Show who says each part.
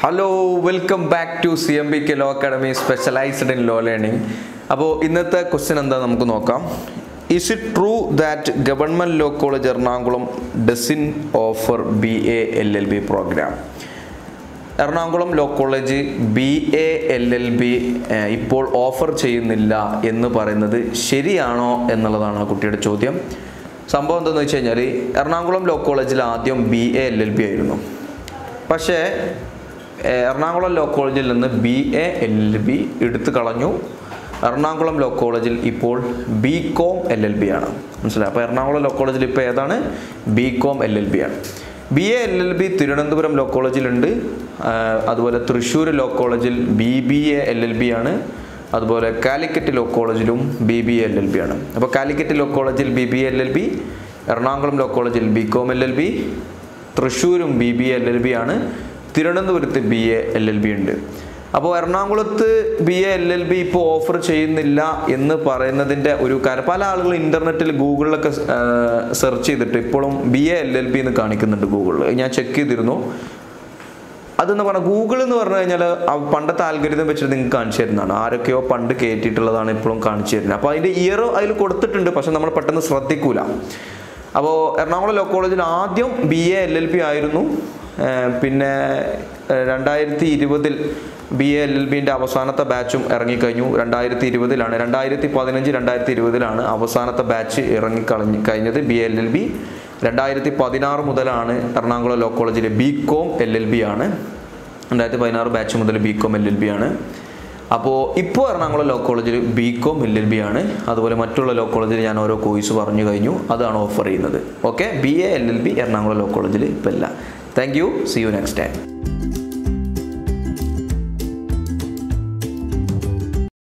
Speaker 1: hello welcome back to C M B K law academy specialised in law learning അപ്പോൾ ഇന്നത്തെ question എന്താ നമുക്ക് നോക്കാം is it true that government law college Ernakulam doesn't offer B A L L B programme Ernakulam law college B A L L B ഇപ്പോൾ offer ചെയ്യുന്നില്ല എന്ന് പറയുന്നത് ശരിയാണോ എന്നുള്ളതാണ് ആ കുട്ടിയുടെ ചോദ്യം സംഭവം എന്താണെന്ന് വെച്ച് കഴിഞ്ഞാൽ എറണാകുളം ലോ കോളേജിൽ ആദ്യം B A L L B ആയിരുന്നു പക്ഷേ ഏഹ്, എറണാകുളം ലോ കോളേജിൽ നിന്ന് B A L L B എടുത്തു കളഞ്ഞു എറണാകുളം ലോ കോളേജിൽ ഇപ്പോൾ B com L L B ആണ് മനസ്സിലായി അപ്പോൾ എറണാകുളം ലോ കോളേജിൽ ഇപ്പോൾ ഏതാണ് B com L L B ആണ് B A L L B Thiruvananthapuram law കോളേജിലുണ്ട് ആഹ്, അതുപോലെ തൃശ്ശൂർ ലോ കോളേജിൽ B B A L L B ആണ് അതുപോലെ കാലിക്കറ്റ് ലോ കോളേജിലും B B L L B ആണ് അപ്പോൾ കാലിക്കറ്റ് ലോ കോളേജിൽ B B L L B Ernakulam law കോളേജിൽ B com L L B തൃശ്ശൂരും B B L L B ആണ് തിരുവനന്തപുരത്ത് B A L L B ഉണ്ട് അപ്പോൾ എറണാകുളത്ത് B A L L B ഇപ്പോൾ ഓഫർ ചെയ്യുന്നില്ല എന്ന് പറയുന്നതിൻ്റെ ഒരു കാര്യം പല ആളുകളും ഇൻ്റർനെറ്റിൽ ഗൂഗിളിലൊക്കെ സെർച്ച് ചെയ്തിട്ട് ഇപ്പോഴും B A L L B എന്ന് കാണിക്കുന്നുണ്ട് ഗൂഗിളിൽ ഞാൻ ചെക്ക് ചെയ്തിരുന്നു അതെന്ന് പറഞ്ഞാൽ ഗൂഗിൾ എന്ന് പറഞ്ഞു കഴിഞ്ഞാൽ പണ്ടത്തെ ആൽഗരിതം വെച്ചിട്ട് നിങ്ങൾക്ക് കാണിച്ചു തരുന്നതാണ് ആരൊക്കെയോ പണ്ട് കയറ്റിയിട്ടുള്ളതാണ് ഇപ്പോഴും കാണിച്ചു തരുന്നത് അപ്പോൾ അതിൻ്റെ ഇയർ അതിൽ കൊടുത്തിട്ടുണ്ട് പക്ഷെ നമ്മൾ പെട്ടെന്ന് ശ്രദ്ധിക്കൂല അപ്പോൾ എറണാകുളം ലോ കോളേജിൽ ആദ്യം B A L L B ആയിരുന്നു ഏർ പിന്നെ ഏർ രണ്ടായിരത്തി ഇരുപതിൽ ബി എ എൽ എൽ ബിൻ്റെ അവസാനത്തെ ബാച്ചും ഇറങ്ങിക്കഴിഞ്ഞു രണ്ടായിരത്തി ഇരുപതിലാണ് രണ്ടായിരത്തി പതിനഞ്ച് രണ്ടായിരത്തി ഇരുപതിലാണ് അവസാനത്തെ ബാച്ച് ഇറങ്ങിക്കളഞ്ഞ് കഴിഞ്ഞത് ബി എൽ എൽ ബി രണ്ടായിരത്തി പതിനാറ് മുതലാണ് എറണാകുളം ലോ കോളേജിലെ B com L L B ആണ് രണ്ടായിരത്തി പതിനാറ് ബാച്ച് മുതൽ B com L L B ആണ് അപ്പോൾ ഇപ്പോൾ എറണാകുളം ലോ കോളേജിൽ B com L L B ആണ് അതുപോലെ മറ്റുള്ള ലോ കോളേജിൽ ഞാൻ ഓരോ കോഴ്സ് പറഞ്ഞു കഴിഞ്ഞു അതാണ് ഓഫർ ചെയ്യുന്നത് okay B A L L B Ernakulam law കോളേജിൽ ഇപ്പോൾ ഇല്ല thank you see you next time